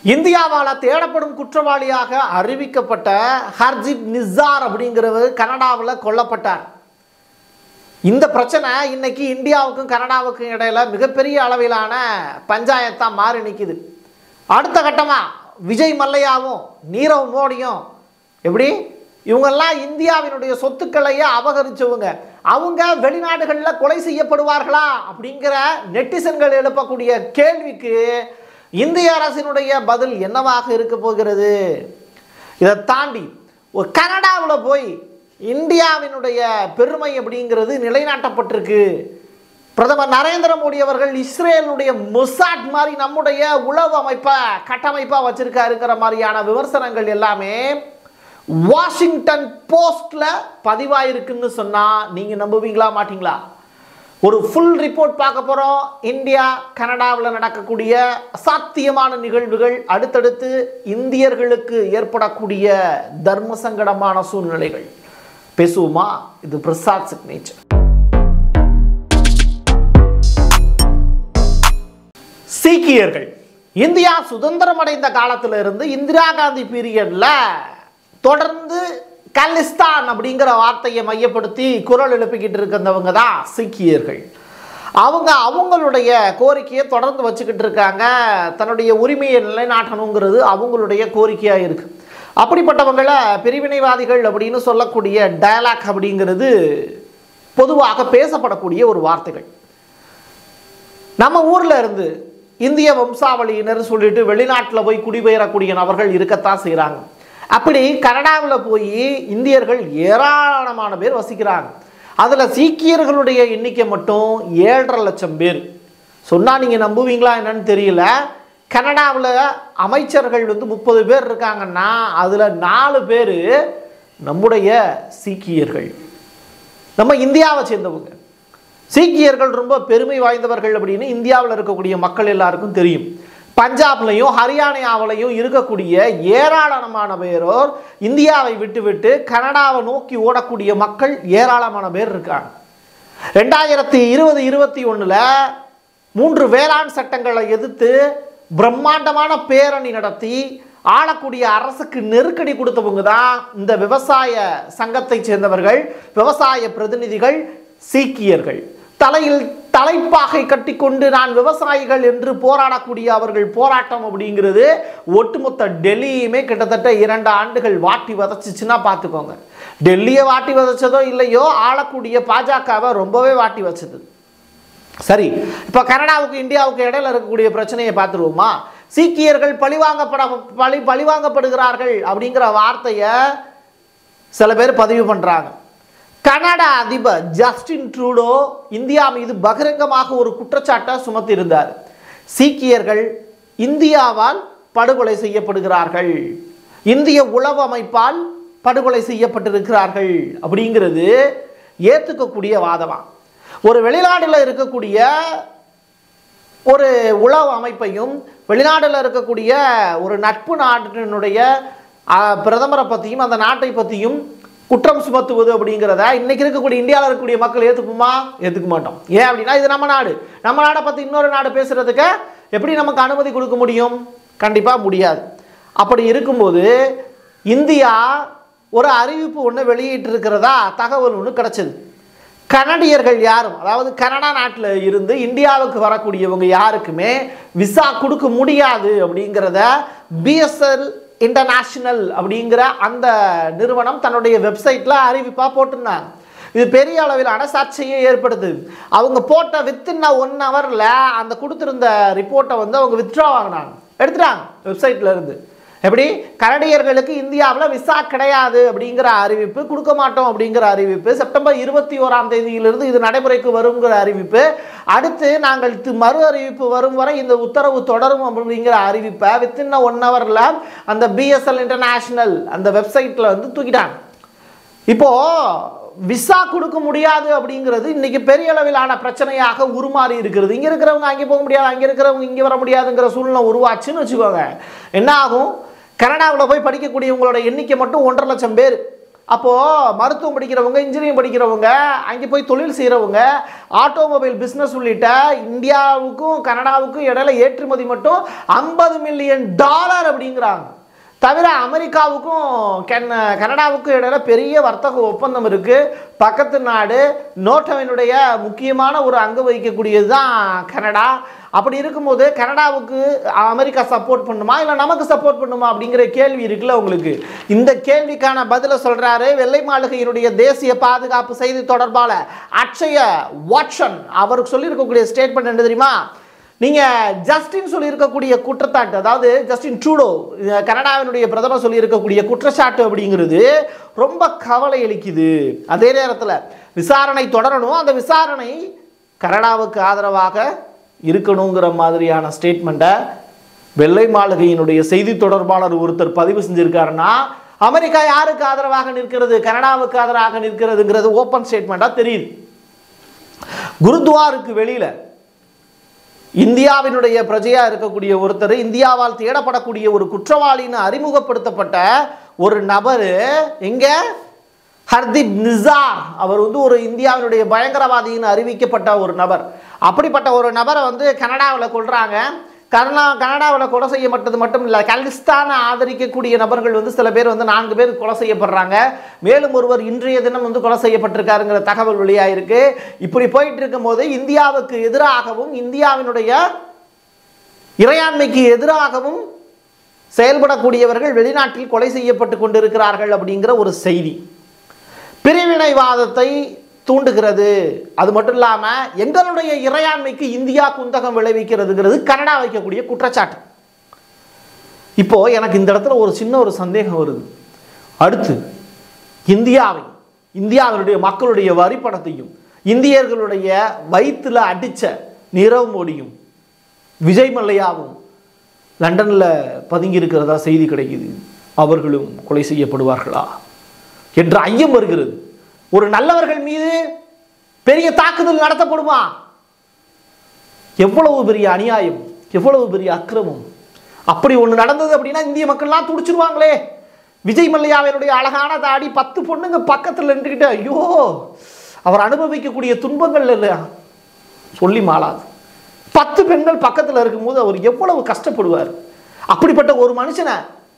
இந்தியாவால் தேடப்படும் குற்றவாளியாக அறிவிக்கப்பட்ட ஹர்ஜித் நிசார் அப்படிங்கிறவர் கனடாவில் கொல்லப்பட்டார் இந்த பிரச்சனை இன்னைக்கு இந்தியாவுக்கும் கனடாவுக்கும் இடையில மிகப்பெரிய அளவிலான பஞ்சாயத்தா மாறி நிற்குது அடுத்த கட்டமா விஜய் மல்லையாவும் நீரவ் மோடியும் எப்படி இவங்கெல்லாம் இந்தியாவினுடைய சொத்துக்களையே அபகரிச்சவங்க அவங்க வெளிநாடுகளில் கொலை செய்யப்படுவார்களா அப்படிங்கிற நெட்டிசன்கள் எழுப்பக்கூடிய கேள்விக்கு இந்திய அரசினுடைய பதில் என்னவாக இருக்க போகிறது இதை தாண்டி ஒரு கனடாவில் போய் இந்தியாவினுடைய பெருமை அப்படிங்கிறது நிலைநாட்டப்பட்டிருக்கு பிரதமர் நரேந்திர மோடி அவர்கள் இஸ்ரேலுடைய மொசாட் மாதிரி நம்முடைய உளவு அமைப்பை கட்டமைப்பாக வச்சிருக்காருங்கிற மாதிரியான விமர்சனங்கள் எல்லாமே வாஷிங்டன் போஸ்ட்ல பதிவாயிருக்குன்னு சொன்னா நீங்க நம்புவீங்களா மாட்டீங்களா ஒரு ஃபுல் ரிப்போர்ட் பார்க்க போறோம் இந்தியா கனடாவில் நடக்கக்கூடிய சாத்தியமான நிகழ்வுகள் அடுத்தடுத்து இந்தியர்களுக்கு ஏற்படக்கூடிய தர்ம சங்கடமான சூழ்நிலைகள் பேசுவோமா இது பிரசாத் சிக்னேச்சர் சீக்கியர்கள் இந்தியா சுதந்திரம் அடைந்த காலத்துல இருந்து இந்திரா காந்தி பீரியட்ல தொடர்ந்து கலிஸ்தான் அப்படிங்கிற வார்த்தையை மையப்படுத்தி குரல் எழுப்பிக்கிட்டு இருக்கிறவங்க தான் சீக்கியர்கள் அவங்க அவங்களுடைய கோரிக்கையை தொடர்ந்து வச்சுக்கிட்டு இருக்காங்க தன்னுடைய உரிமையை நிலைநாட்டணுங்கிறது அவங்களுடைய கோரிக்கையாக இருக்கு அப்படிப்பட்டவங்களை பிரிவினைவாதிகள் அப்படின்னு சொல்லக்கூடிய டயலாக் அப்படிங்கிறது பொதுவாக பேசப்படக்கூடிய ஒரு வார்த்தைகள் நம்ம ஊர்ல இருந்து இந்திய வம்சாவளியினர் சொல்லிட்டு வெளிநாட்டில் போய் குடிபெயரக்கூடிய நபர்கள் இருக்கத்தான் செய்கிறாங்க அப்படி கனடாவில் போய் இந்தியர்கள் ஏராளமான பேர் வசிக்கிறாங்க அதில் சீக்கியர்களுடைய எண்ணிக்கை மட்டும் ஏழரை லட்சம் பேர் சொன்னால் நீங்கள் நம்புவீங்களா என்னன்னு தெரியல கனடாவில் அமைச்சர்கள் வந்து முப்பது பேர் இருக்காங்கன்னா அதில் நாலு பேர் நம்முடைய சீக்கியர்கள் நம்ம இந்தியாவை சேர்ந்தவங்க சீக்கியர்கள் ரொம்ப பெருமை வாய்ந்தவர்கள் அப்படின்னு இந்தியாவில் இருக்கக்கூடிய மக்கள் எல்லாருக்கும் தெரியும் பஞ்சாப்லையும் ஹரியானாவிலையும் இருக்கக்கூடிய ஏராளமான பேரோர் இந்தியாவை விட்டுவிட்டு கனடாவை நோக்கி ஓடக்கூடிய மக்கள் ஏராளமான பேர் இருக்காங்க ரெண்டாயிரத்தி இருபது இருபத்தி ஒன்றில் மூன்று வேளாண் சட்டங்களை எதிர்த்து பிரம்மாண்டமான பேரணி நடத்தி ஆளக்கூடிய அரசுக்கு நெருக்கடி கொடுத்தவங்க தான் இந்த விவசாய சங்கத்தை சேர்ந்தவர்கள் விவசாய பிரதிநிதிகள் சீக்கியர்கள் தலையில் தலைப்பாகை கட்டிக்கொண்டு நான் விவசாயிகள் என்று போராடக்கூடிய அவர்கள் போராட்டம் அப்படிங்கிறது ஒட்டுமொத்த டெல்லியுமே கிட்டத்தட்ட இரண்டு ஆண்டுகள் வாட்டி வதச்சிச்சுன்னா பார்த்துக்கோங்க டெல்லியை வாட்டி வதச்சதோ இல்லையோ ஆளக்கூடிய பாஜகவை ரொம்பவே வாட்டி வச்சது சரி இப்போ கனடாவுக்கு இந்தியாவுக்கு இடையில இருக்கக்கூடிய பிரச்சனையை பார்த்துருவோமா சீக்கியர்கள் பழிவாங்கப்பட பழி பழிவாங்கப்படுகிறார்கள் அப்படிங்கிற வார்த்தையை சில பேர் பதிவு பண்ணுறாங்க கனடா அதிபர் ஜஸ்டின் ட்ரூடோ இந்தியா மீது பகிரங்கமாக ஒரு குற்றச்சாட்டை சுமத்தியிருந்தார் சீக்கியர்கள் இந்தியாவால் படுகொலை செய்யப்படுகிறார்கள் இந்திய உளவு அமைப்பால் படுகொலை செய்யப்பட்டிருக்கிறார்கள் அப்படிங்கிறது ஏற்றுக்கக்கூடிய வாதமா ஒரு வெளிநாட்டில் இருக்கக்கூடிய ஒரு உளவு அமைப்பையும் வெளிநாட்டில் இருக்கக்கூடிய ஒரு நட்பு நாட்டினுடைய அஹ், பிரதமரை பற்றியும் அந்த நாட்டை பற்றியும் குற்றம் சுமத்துவது அப்படிங்கிறத இன்னைக்கு இருக்கக்கூடிய இந்தியாவில் இருக்கக்கூடிய மக்கள் ஏற்றுக்குமா ஏற்றுக்க மாட்டோம் ஏன் அப்படின்னா இது நம்ம நாடு நம்ம நாடை பற்றி இன்னொரு நாடு பேசுறதுக்கு எப்படி நமக்கு அனுமதி கொடுக்க முடியும் கண்டிப்பாக முடியாது அப்படி இருக்கும்போது இந்தியா ஒரு அறிவிப்பு ஒன்று வெளியிட்டிருக்கிறதா தகவல் ஒன்று கிடைச்சது கனடியர்கள் யாரும் அதாவது கனடா நாட்டில் இருந்து இந்தியாவுக்கு வரக்கூடியவங்க யாருக்குமே விசா கொடுக்க முடியாது அப்படிங்கிறத பிஎஸ்எல் இன்டர்நேஷனல் அப்படிங்கிற அந்த நிறுவனம் தன்னுடைய வெப்சைட்டில் அறிவிப்பாக போட்டிருந்தாங்க இது பெரிய அளவிலான சர்ச்சையை ஏற்படுத்துது அவங்க போட்ட வித்தின் ஒன் ஹவரில் அந்த கொடுத்துருந்த ரிப்போர்ட்டை வந்து அவங்க வித்ட்ரா வாங்கினாங்க எடுத்துட்டாங்க வெப்சைட்ல இருந்து எப்படி கனடியர்களுக்கு இந்தியாவில் விசா கிடையாது அப்படிங்கிற அறிவிப்பு கொடுக்க மாட்டோம் அப்படிங்கிற அறிவிப்பு செப்டம்பர் இருபத்தி ஓராம் தேதியிலிருந்து இது நடைமுறைக்கு வருங்கிற அறிவிப்பு அடுத்து நாங்கள் தி- மறு அறிவிப்பு வரும் வரை இந்த உத்தரவு தொடரும் அப்படிங்கிற அறிவிப்பை வித்தின் ஒன் ஹவரில் அந்த பிஎஸ்எல் இன்டர்நேஷனல் அந்த வெப்சைட்டில் வந்து தூக்கிட்டாங்க இப்போ விசா கொடுக்க முடியாது அப்படிங்கிறது இன்னைக்கு பெரிய அளவிலான பிரச்சனையாக உருமாறி இருக்கிறது இங்க இருக்கிறவங்க அங்கே போக முடியாது அங்க இருக்கிறவங்க இங்க வர முடியாதுங்கிற சூழ்நிலை உருவாச்சுன்னு வச்சுக்கோங்க என்ன ஆகும் கனடாவில் போய் படிக்கக்கூடியவங்களோட எண்ணிக்கை மட்டும் ஒன்றரை லட்சம் பேர் அப்போது மருத்துவம் படிக்கிறவங்க இன்ஜினியரிங் படிக்கிறவங்க அங்கே போய் தொழில் செய்கிறவங்க ஆட்டோமொபைல் பிஸ்னஸ் உள்ளிட்ட இந்தியாவுக்கும் கனடாவுக்கும் இடையில ஏற்றுமதி மட்டும் ஐம்பது மில்லியன் டாலர் அப்படிங்கிறாங்க தவிர அமெரிக்காவுக்கும் கென் கனடாவுக்கும் இடையில பெரிய வர்த்தக ஒப்பந்தம் இருக்குது பக்கத்து நாடு நோட்டோவினுடைய முக்கியமான ஒரு அங்கு வகிக்கக்கூடியது தான் கனடா அப்படி இருக்கும்போது கனடாவுக்கு அமெரிக்கா சப்போர்ட் பண்ணுமா இல்லை நமக்கு சப்போர்ட் பண்ணுமா அப்படிங்கிற கேள்வி இருக்குல்ல உங்களுக்கு இந்த கேள்விக்கான பதிலை சொல்றாரு வெள்ளை மாளிகையினுடைய தேசிய பாதுகாப்பு செய்தி தொடர்பாளர் அக்ஷய வாட்சன் அவருக்கு சொல்லியிருக்கக்கூடிய ஸ்டேட்மெண்ட் என்ன தெரியுமா நீங்க ஜஸ்டின் சொல்லியிருக்கக்கூடிய குற்றச்சாட்டு அதாவது ஜஸ்டின் ட்ரூடோ அஹ் கனடாவினுடைய பிரதமர் சொல்லியிருக்கக்கூடிய குற்றச்சாட்டு அப்படிங்கிறது ரொம்ப கவலை அளிக்குது அதே நேரத்தில் விசாரணை தொடரணும் அந்த விசாரணை கனடாவுக்கு ஆதரவாக இருக்கணுங்கிற மாதிரியான ஸ்டேட்மெண்ட்டை வெள்ளை மாளிகையினுடைய செய்தி தொடர்பாளர் ஒருத்தர் பதிவு செஞ்சிருக்காருன்னா அமெரிக்கா யாருக்கு ஆதரவாக நிற்கிறது கனடாவுக்கு ஆதரவாக நிற்கிறதுங்கிறது ஓப்பன் ஸ்டேட்மெண்ட்டாக தெரியுது குருத்வாருக்கு வெளியில இந்தியாவினுடைய பிரஜையா இருக்கக்கூடிய ஒருத்தர் இந்தியாவால் தேடப்படக்கூடிய ஒரு குற்றவாளின்னு அறிமுகப்படுத்தப்பட்ட ஒரு நபர் எங்க ஹர்தீப் நிசார் அவர் வந்து ஒரு இந்தியாவினுடைய பயங்கரவாதின்னு அறிவிக்கப்பட்ட ஒரு நபர் அப்படிப்பட்ட ஒரு நபரை வந்து கனடாவில் கொள்றாங்க கனடா கனடாவில் கொலை செய்யப்பட்டது மட்டும் இல்லை கலிஸ்தானை ஆதரிக்கக்கூடிய நபர்கள் வந்து சில பேர் வந்து நான்கு பேர் கொலை செய்யப்படுறாங்க மேலும் ஒருவர் இன்றைய தினம் வந்து கொலை செய்யப்பட்டிருக்காருங்கிற தகவல் வெளியாயிருக்கு இப்படி போயிட்டு இருக்கும்போது இந்தியாவுக்கு எதிராகவும் இந்தியாவினுடைய இறையாண்மைக்கு எதிராகவும் செயல்படக்கூடியவர்கள் வெளிநாட்டில் கொலை செய்யப்பட்டு கொண்டிருக்கிறார்கள் அப்படிங்கிற ஒரு செய்தி பிரிவினைவாதத்தை தூண்டுகிறது அது மட்டும் இல்லாமல் எங்களுடைய இறையாண்மைக்கு இந்தியா குந்தகம் விளைவிக்கிறதுங்கிறது கனடா வைக்கக்கூடிய குற்றச்சாட்டு இப்போ எனக்கு இந்த இடத்துல ஒரு சின்ன ஒரு சந்தேகம் வருது அடுத்து இந்தியாவை இந்தியாவினுடைய மக்களுடைய வரிப்பணத்தையும் இந்தியர்களுடைய வயிற்றுல அடிச்ச நீரவ் மோடியும் விஜய் மல்லையாவும் லண்டனில் பதுங்கி இருக்கிறதா செய்தி கிடைக்குது அவர்களும் கொலை செய்யப்படுவார்களா என்ற ஐயம் வருகிறது ஒரு நல்லவர்கள் மீது பெரிய தாக்குதல் நடத்தப்படுமா எவ்வளவு பெரிய அநியாயம் எவ்வளவு பெரிய அக்கிரமம் அப்படி ஒன்று நடந்தது அப்படின்னா இந்திய மக்கள்லாம் துடிச்சிருவாங்களே விஜய் மல்லையாவினுடைய அழகான தாடி பத்து பொண்ணுங்க பக்கத்தில் நின்றுக்கிட்டு ஐயோ அவர் அனுபவிக்கக்கூடிய துன்பங்கள் இல்லையா சொல்லி மாளாது பத்து பெண்கள் பக்கத்தில் இருக்கும்போது அவர் எவ்வளவு கஷ்டப்படுவார் அப்படிப்பட்ட ஒரு மனுஷனை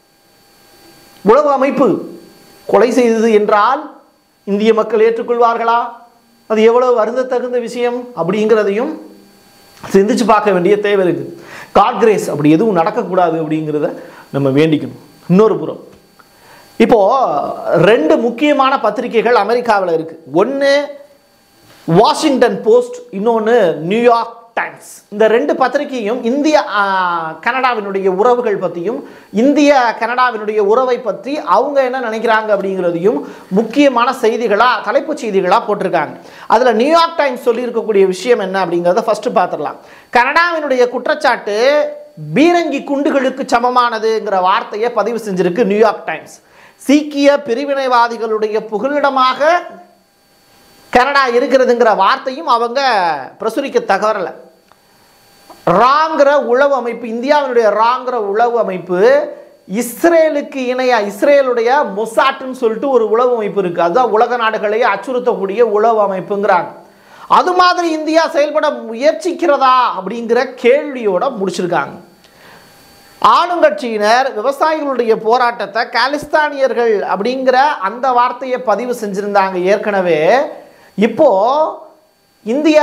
உளவு அமைப்பு கொலை செய்தது என்றால் இந்திய மக்கள் ஏற்றுக்கொள்வார்களா அது எவ்வளவு வருந்த தகுந்த விஷயம் அப்படிங்கிறதையும் சிந்திச்சு பார்க்க வேண்டிய தேவை இருக்குது காட் கிரேஸ் அப்படி எதுவும் நடக்கக்கூடாது அப்படிங்கிறத நம்ம வேண்டிக்கணும் இன்னொரு புறம் இப்போ ரெண்டு முக்கியமான பத்திரிகைகள் அமெரிக்காவில் இருக்கு ஒன்று வாஷிங்டன் போஸ்ட் இன்னொன்று நியூயார்க் டைம்ஸ் இந்த ரெண்டு பத்திரிகையும் இந்திய ஆ, கனடாவினுடைய உறவுகள் பற்றியும் இந்திய கனடாவினுடைய உறவை பற்றி அவங்க என்ன நினைக்கிறாங்க அப்படிங்கிறதையும் முக்கியமான செய்திகளாக தலைப்புச் செய்திகளாக போட்டிருக்காங்க அதில் நியூயார்க் டைம்ஸ் சொல்லியிருக்கக்கூடிய விஷயம் என்ன அப்படிங்கிறத ஃபர்ஸ்ட் பார்த்துடலாம் கனடாவினுடைய குற்றச்சாட்டு பீரங்கி குண்டுகளுக்கு சமமானதுங்கிற வார்த்தையை பதிவு செஞ்சிருக்கு நியூயார்க் டைம்ஸ் சீக்கிய பிரிவினைவாதிகளுடைய புகலிடமாக கனடா இருக்கிறதுங்கிற வார்த்தையும் அவங்க பிரசுரிக்க தகவரலை ராங்கிற உளவு அமைப்பு இந்தியாவினுடைய ராங்கிற உளவு அமைப்பு இஸ்ரேலுக்கு இணையா இஸ்ரேலுடைய மொசாட்டுன்னு சொல்லிட்டு ஒரு உளவு அமைப்பு இருக்கு அதுதான் உலக நாடுகளை அச்சுறுத்தக்கூடிய உளவு அமைப்புங்கிறாங்க அது மாதிரி இந்தியா செயல்பட முயற்சிக்கிறதா அப்படிங்கிற கேள்வியோட முடிச்சிருக்காங்க ஆளுங்கட்சியினர் விவசாயிகளுடைய போராட்டத்தை காலிஸ்தானியர்கள் அப்படிங்கிற அந்த வார்த்தையை பதிவு செஞ்சிருந்தாங்க ஏற்கனவே இப்போ India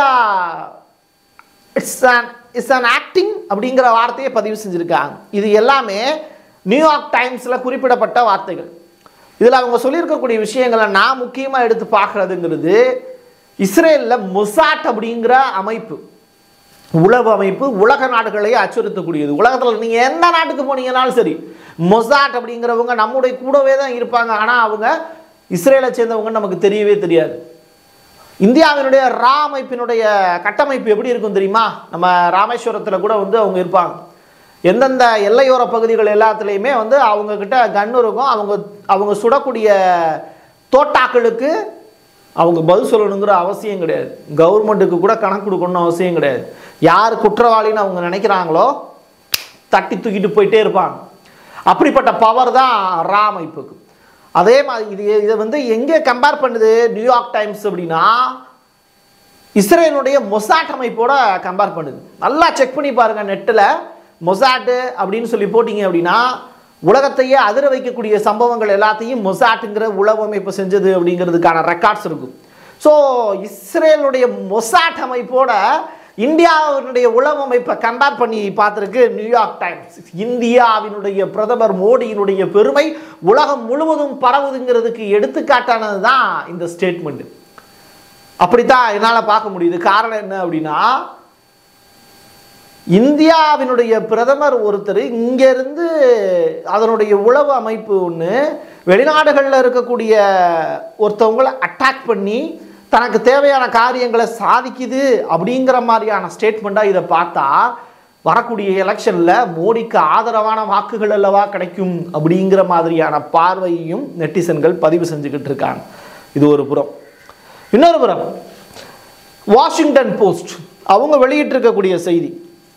it's an it's an acting அப்படிங்கிற வார்த்தையை பதிவு செஞ்சுருக்காங்க இது எல்லாமே நியூயார்க் டைம்ஸில் குறிப்பிடப்பட்ட வார்த்தைகள் இதில் அவங்க சொல்லியிருக்கக்கூடிய விஷயங்களை நான் முக்கியமாக எடுத்து பார்க்குறதுங்கிறது இஸ்ரேலில் மொசாட் அப்படிங்கிற அமைப்பு உளவு அமைப்பு உலக நாடுகளை அச்சுறுத்தக்கூடியது உலகத்தில் நீங்கள் எந்த நாட்டுக்கு போனீங்கனாலும் சரி மொசாட் அப்படிங்கிறவங்க நம்முடைய கூடவே தான் இருப்பாங்க ஆனால் அவங்க இஸ்ரேலை சேர்ந்தவங்க நமக்கு தெரியவே தெரியாது இந்தியாவினுடைய ரா அமைப்பினுடைய கட்டமைப்பு எப்படி இருக்கும் தெரியுமா நம்ம ராமேஸ்வரத்தில் கூட வந்து அவங்க இருப்பாங்க எந்தெந்த எல்லையோர பகுதிகள் எல்லாத்துலேயுமே வந்து அவங்க கிட்ட கன் இருக்கும் அவங்க அவங்க சுடக்கூடிய தோட்டாக்களுக்கு அவங்க பதில் சொல்லணுங்கிற அவசியம் கிடையாது கவர்மெண்ட்டுக்கு கூட கணக்கு கொடுக்கணும்னு அவசியம் கிடையாது யார் குற்றவாளின்னு அவங்க நினைக்கிறாங்களோ தட்டி தூக்கிட்டு போயிட்டே இருப்பாங்க அப்படிப்பட்ட பவர் தான் ரா அமைப்புக்கு அதே மாதிரி இது இதை வந்து எங்கே கம்பேர் பண்ணுது நியூயார்க் டைம்ஸ் அப்படின்னா இஸ்ரேலுடைய மொசாட் அமைப்போட கம்பேர் பண்ணுது நல்லா செக் பண்ணி பாருங்க நெட்டில் மொசாட்டு அப்படின்னு சொல்லி போட்டிங்க அப்படின்னா உலகத்தையே அதிர வைக்கக்கூடிய சம்பவங்கள் எல்லாத்தையும் மொசாட்டுங்கிற உளவு அமைப்பு செஞ்சது அப்படிங்கிறதுக்கான ரெக்கார்ட்ஸ் இருக்கும் ஸோ இஸ்ரேலுடைய மொசாட் அமைப்போட இந்தியாவினுடைய உளவு அமைப்பை கம்பேர் பண்ணி பார்த்துருக்கு நியூயார்க் டைம்ஸ் இந்தியாவினுடைய பிரதமர் மோடியினுடைய பெருமை உலகம் முழுவதும் பரவுதுங்கிறதுக்கு எடுத்துக்காட்டானது தான் இந்த ஸ்டேட்மெண்ட் அப்படித்தான் என்னால் பார்க்க முடியுது காரணம் என்ன அப்படின்னா இந்தியாவினுடைய பிரதமர் ஒருத்தர் இங்கேருந்து அதனுடைய உளவு அமைப்பு ஒன்று வெளிநாடுகளில் இருக்கக்கூடிய ஒருத்தவங்களை அட்டாக் பண்ணி தனக்கு தேவையான காரியங்களை சாதிக்குது அப்படிங்கிற மாதிரியான ஸ்டேட்மெண்ட்டாக இதை பார்த்தா வரக்கூடிய எலெக்ஷனில் மோடிக்கு ஆதரவான வாக்குகள் அல்லவா கிடைக்கும் அப்படிங்கிற மாதிரியான பார்வையையும் நெட்டிசன்கள் பதிவு செஞ்சுக்கிட்டு இருக்காங்க இது ஒரு புறம் இன்னொரு புறம் வாஷிங்டன் போஸ்ட் அவங்க வெளியிட்டிருக்கக்கூடிய செய்தி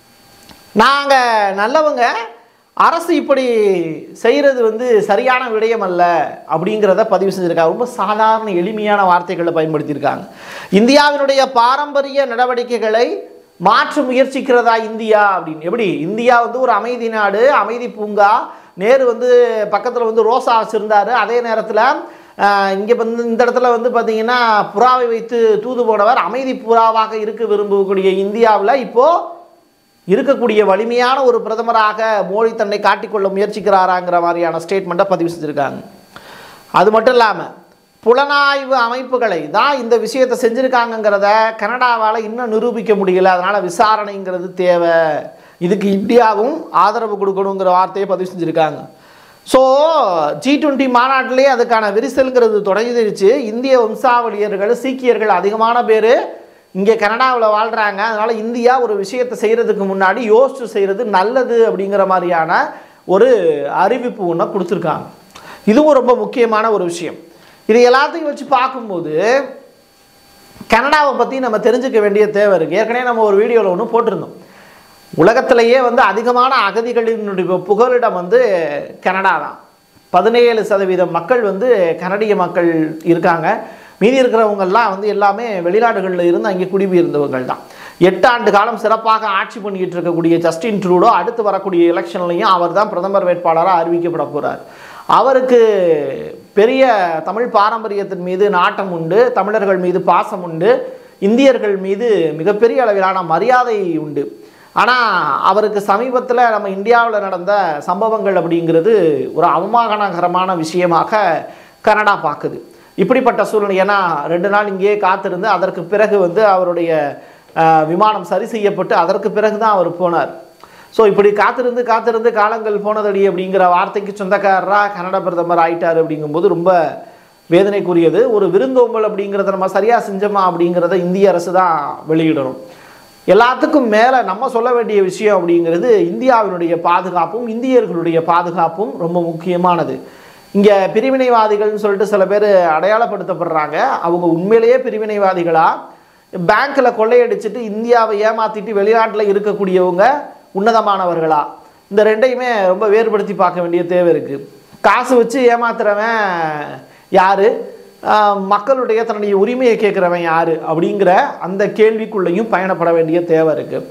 நாங்கள் நல்லவங்க அரசு இப்படி செய்கிறது வந்து சரியான விடயம் அல்ல அப்படிங்கிறத பதிவு செஞ்சுருக்காங்க ரொம்ப சாதாரண எளிமையான வார்த்தைகளை பயன்படுத்தியிருக்காங்க இந்தியாவினுடைய பாரம்பரிய நடவடிக்கைகளை மாற்ற முயற்சிக்கிறதா இந்தியா அப்படின்னு எப்படி இந்தியா வந்து ஒரு அமைதி நாடு அமைதி பூங்கா நேரு வந்து பக்கத்தில் வந்து ரோசா வச்சுருந்தாரு அதே நேரத்தில் இங்கே வந்து இந்த இடத்துல வந்து பார்த்தீங்கன்னா புறாவை வைத்து தூது போனவர் அமைதி புறாவாக இருக்க விரும்பக்கூடிய இந்தியாவில் இப்போது இருக்கக்கூடிய வலிமையான ஒரு பிரதமராக மோடி தன்னை காட்டிக்கொள்ள முயற்சிக்கிறாராங்கிற மாதிரியான ஸ்டேட்மெண்ட்டை பதிவு செஞ்சுருக்காங்க அது மட்டும் இல்லாமல் புலனாய்வு அமைப்புகளை தான் இந்த விஷயத்தை செஞ்சுருக்காங்கங்கிறத கனடாவால் இன்னும் நிரூபிக்க முடியல அதனால் விசாரணைங்கிறது தேவை இதுக்கு இந்தியாவும் ஆதரவு கொடுக்கணுங்கிற வார்த்தையை பதிவு செஞ்சுருக்காங்க ஸோ ஜி டுவெண்ட்டி மாநாட்டிலேயே அதுக்கான விரிசல்ங்கிறது தொடங்கிடுச்சு இந்திய வம்சாவளியர்கள் சீக்கியர்கள் அதிகமான பேர் இங்கே கனடாவில் வாழ்கிறாங்க அதனால் இந்தியா ஒரு விஷயத்தை செய்கிறதுக்கு முன்னாடி யோசிச்சு செய்கிறது நல்லது அப்படிங்கிற மாதிரியான ஒரு அறிவிப்பு ஒன்றை கொடுத்துருக்காங்க இதுவும் ரொம்ப முக்கியமான ஒரு விஷயம் இது எல்லாத்தையும் வச்சு பார்க்கும்போது கனடாவை பற்றி நம்ம தெரிஞ்சுக்க வேண்டிய தேவை இருக்குது ஏற்கனவே நம்ம ஒரு வீடியோவில் ஒன்று போட்டிருந்தோம் உலகத்திலேயே வந்து அதிகமான அகதிகளினுடைய புகலிடம் வந்து கனடா தான் பதினேழு சதவீதம் மக்கள் வந்து கனடிய மக்கள் இருக்காங்க மீதி இருக்கிறவங்கெல்லாம் வந்து எல்லாமே வெளிநாடுகளில் இருந்து அங்கே குடிபெயர்ந்தவர்கள் தான் எட்டு ஆண்டு காலம் சிறப்பாக ஆட்சி பண்ணிக்கிட்டு இருக்கக்கூடிய ஜஸ்டின் ட்ரூடோ அடுத்து வரக்கூடிய எலெக்ஷன்லையும் அவர் தான் பிரதமர் வேட்பாளராக அறிவிக்கப்பட போகிறார் அவருக்கு பெரிய தமிழ் பாரம்பரியத்தின் மீது நாட்டம் உண்டு தமிழர்கள் மீது பாசம் உண்டு இந்தியர்கள் மீது மிகப்பெரிய அளவிலான மரியாதை உண்டு ஆனால் அவருக்கு சமீபத்தில் நம்ம இந்தியாவில் நடந்த சம்பவங்கள் அப்படிங்கிறது ஒரு அவமானகரமான விஷயமாக கனடா பார்க்குது இப்படிப்பட்ட சூழ்நிலை ஏன்னா ரெண்டு நாள் இங்கேயே காத்திருந்து அதற்கு பிறகு வந்து அவருடைய அஹ், விமானம் சரி செய்யப்பட்டு அதற்கு பிறகு தான் அவர் போனார் ஸோ இப்படி காத்திருந்து காத்திருந்து காலங்கள் போனதடி அப்படிங்கிற வார்த்தைக்கு சொந்தக்காரராக கனடா பிரதமர் ஆயிட்டார் அப்படிங்கும்போது ரொம்ப வேதனைக்குரியது ஒரு விருந்தோம்பல் அப்படிங்கிறத நம்ம சரியாக செஞ்சோமா அப்படிங்கிறத இந்திய அரசு தான் வெளியிடணும் எல்லாத்துக்கும் மேலே நம்ம சொல்ல வேண்டிய விஷயம் அப்படிங்கிறது இந்தியாவினுடைய பாதுகாப்பும் இந்தியர்களுடைய பாதுகாப்பும் ரொம்ப முக்கியமானது இங்கே பிரிவினைவாதிகள்னு சொல்லிட்டு சில பேர் அடையாளப்படுத்தப்படுறாங்க அவங்க உண்மையிலேயே பிரிவினைவாதிகளா பேங்க்கில் கொள்ளையடிச்சிட்டு இந்தியாவை ஏமாற்றிட்டு வெளிநாட்டில் இருக்கக்கூடியவங்க உன்னதமானவர்களா இந்த ரெண்டையுமே ரொம்ப வேறுபடுத்தி பார்க்க வேண்டிய தேவை இருக்குது காசு வச்சு ஏமாத்துறவன் யார் மக்களுடைய தன்னுடைய உரிமையை கேட்குறவன் யார் அப்படிங்கிற அந்த கேள்விக்குள்ளேயும் பயணப்பட வேண்டிய தேவை இருக்குது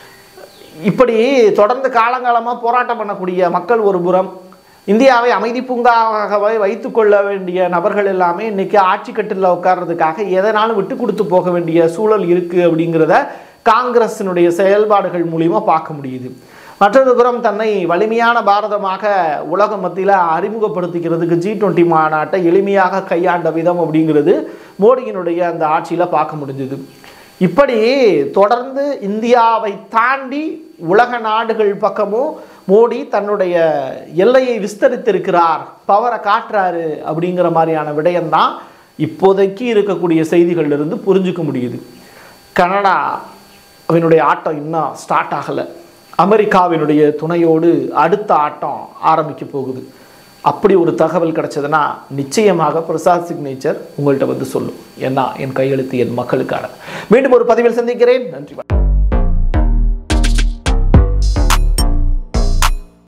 இப்படி தொடர்ந்து காலங்காலமாக போராட்டம் பண்ணக்கூடிய மக்கள் ஒரு புறம் இந்தியாவை அமைதி பூங்காவாகவே வைத்துக்கொள்ள வேண்டிய நபர்கள் எல்லாமே இன்னைக்கு ஆட்சி கட்டில் உட்கார்றதுக்காக எதனாலும் விட்டு கொடுத்து போக வேண்டிய சூழல் இருக்குது அப்படிங்கிறத காங்கிரஸினுடைய செயல்பாடுகள் மூலிமா பார்க்க முடியுது மற்றொரு புறம் தன்னை வலிமையான பாரதமாக உலக மத்தியில் அறிமுகப்படுத்திக்கிறதுக்கு ஜி டுவெண்ட்டி மாநாட்டை எளிமையாக கையாண்ட விதம் அப்படிங்கிறது மோடியினுடைய அந்த ஆட்சியில் பார்க்க முடிஞ்சுது இப்படி தொடர்ந்து இந்தியாவை தாண்டி உலக நாடுகள் பக்கமும் மோடி தன்னுடைய எல்லையை விஸ்தரித்திருக்கிறார் பவரை காட்டுறாரு அப்படிங்கிற மாதிரியான விடயம்தான் இப்போதைக்கு இருக்கக்கூடிய செய்திகள்ல இருந்து புரிஞ்சுக்க முடியுது கனடா அவனுடைய ஆட்டம் இன்னும் ஸ்டார்ட் ஆகலை அமெரிக்காவினுடைய துணையோடு அடுத்த ஆட்டம் ஆரம்பிக்க போகுது அப்படி ஒரு தகவல் கிடைச்சதுன்னா நிச்சயமாக பிரசாத் சிக்னேச்சர் உங்கள்கிட்ட வந்து சொல்லும் ஏன்னா என் கையெழுத்து என் மக்களுக்கான மீண்டும் ஒரு பதிவில் சந்திக்கிறேன் நன்றி வணக்கம்.